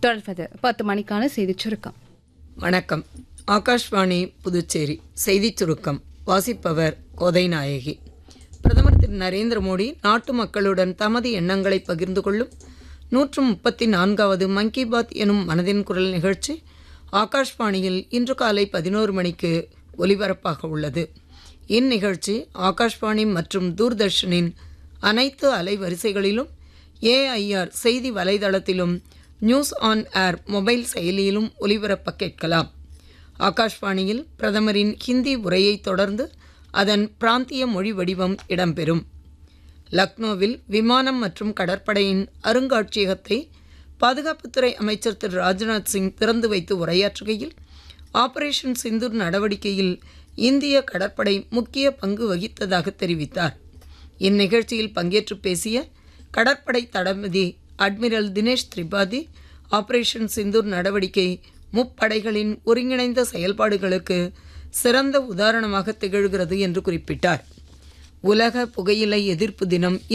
தொடர்வது பத்து மணிக்கான செய்திச் சுருக்கம் வணக்கம் ஆகாஷ்வாணி புதுச்சேரி செய்திச் சுருக்கம் வாசிப்பவர் கோதை நாயகி பிரதமர் திரு நரேந்திர மோடி நாட்டு மக்களுடன் தமது எண்ணங்களை பகிர்ந்து கொள்ளும் நூற்று முப்பத்தி நான்காவது மன் கி பாத் எனும் மனதின் குரல் நிகழ்ச்சி ஆகாஷ்வாணியில் இன்று காலை பதினோரு மணிக்கு ஒலிபரப்பாக உள்ளது இந்நிகழ்ச்சி ஆகாஷ்வாணி மற்றும் தூர்தர்ஷனின் அனைத்து அலைவரிசைகளிலும் ஏஐஆர் செய்தி வலைதளத்திலும் நியூஸ் ஆன் ஏர் மொபைல் செயலியிலும் ஒலிபரப்ப கேட்கலாம் ஆகாஷ்வாணியில் பிரதமரின் ஹிந்தி உரையைத் தொடர்ந்து அதன் பிராந்திய மொழி வடிவம் இடம்பெறும் லக்னோவில் விமானம் மற்றும் கடற்படையின் அருங்காட்சியகத்தை பாதுகாப்புத்துறை அமைச்சர் திரு ராஜ்நாத் சிங் திறந்து வைத்து உரையாற்றுகையில் ஆபரேஷன் சிந்தூர் நடவடிக்கையில் இந்திய கடற்படை முக்கிய பங்கு வகித்ததாக தெரிவித்தார் இந்நிகழ்ச்சியில் பங்கேற்று பேசிய கடற்படை தளபதி அட்மிரல் தினேஷ் திரிபாதி ஆபரேஷன் சிந்தூர் நடவடிக்கை முப்படைகளின் ஒருங்கிணைந்த செயல்பாடுகளுக்கு சிறந்த உதாரணமாக திகழ்கிறது என்று குறிப்பிட்டார் உலக புகையிலை எதிர்ப்பு தினம்